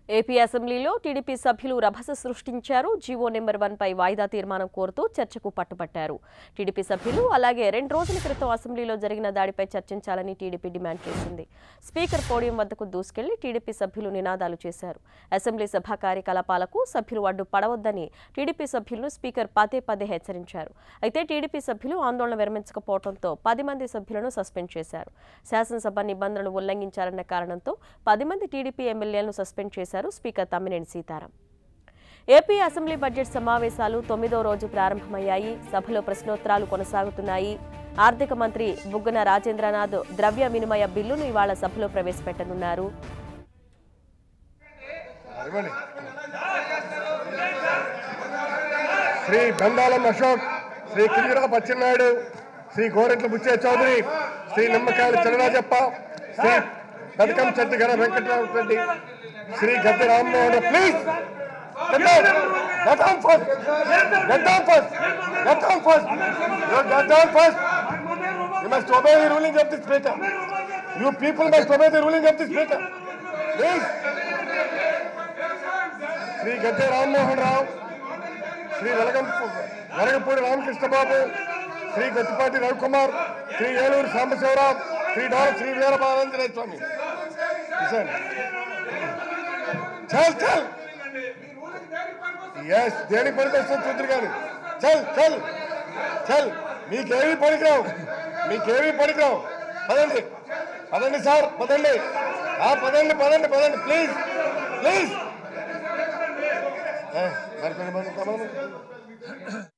AP అసెంబ్లీలో TDP సభ్యులు రభస సృష్టించారు జీవో నెంబర్ వన్ పై వాయిదా తీర్మానం కోరుతూ చర్చకు పట్టుపట్టారు టీడీపీ సభ్యులు అలాగే రెండు రోజుల క్రితం అసెంబ్లీలో జరిగిన దాడిపై చర్చించాలని టీడీపీ డిమాండ్ చేసింది స్పీకర్ పోడియం వద్దకు దూసుకెళ్లి టీడీపీ సభ్యులు నినాదాలు చేశారు అసెంబ్లీ సభా కార్యకలాపాలకు సభ్యులు అడ్డు పడవద్దని టీడీపీ సభ్యులను స్పీకర్ పదే పదే హెచ్చరించారు అయితే టీడీపీ సభ్యులు ఆందోళన విరమించకపోవడంతో పది మంది సభ్యులను సస్పెండ్ చేశారు శాసనసభ నిబంధనలు ఉల్లంఘించారన్న కారణంతో పది మంది టీడీపీ ఎమ్మెల్యేలను సస్పెండ్ చేశారు speaker Tammineni Sitaram AP assembly budget సమావేశాలు తొమ్మిదో రోజు ప్రారంభమయ్యాయి సభలో ప్రశ్నోత్తరాలు కొనసాగుతున్నాయి ఆర్థిక మంత్రి బుగ్గన రాజేంద్రనాథ్ ద్రవ్య వినిమయ బిల్లును ఇవాళ సభలో ప్రవేశపెట్టనున్నారు ఇవ్వండి శ్రీ గంగాలం అశోక్ శ్రీ కింజరా బచ్చెన్నాయుడు శ్రీ గోరెంట్ల బుచ్చే చౌదరి శ్రీ నిమ్మకాయల చలరాజప్ప శ్రీ పథకం చెట్టు గణ Venkatarao Reddy Shri Gadde Rammohan Rao. Please Get down. Get down first. Get down first. Get down first. You get down first. You must obey the ruling of the speaker. You people must obey the ruling of the speaker. Please. Shri Gadde Rammohan Rao Shri Velagam Velagapudi Ramakrishnababu Shri Gottipati Ravikumar Shri Eluru Sambasivarao Shri Dola Shri Veerabhanjaneya Swamy కిషన్ చల్ చల్ yes దేనికి పనికొస్తుంది చూద్దరు కానీ చల్ చల్ చల్ మీకేమీ పనికిరావు మీకేమీ పనికిరావు పదండి పదండి సార్ పదండి ఆ పదండి పదండి పదండి ప్లీజ్ ప్లీజ్ మరి పది మంది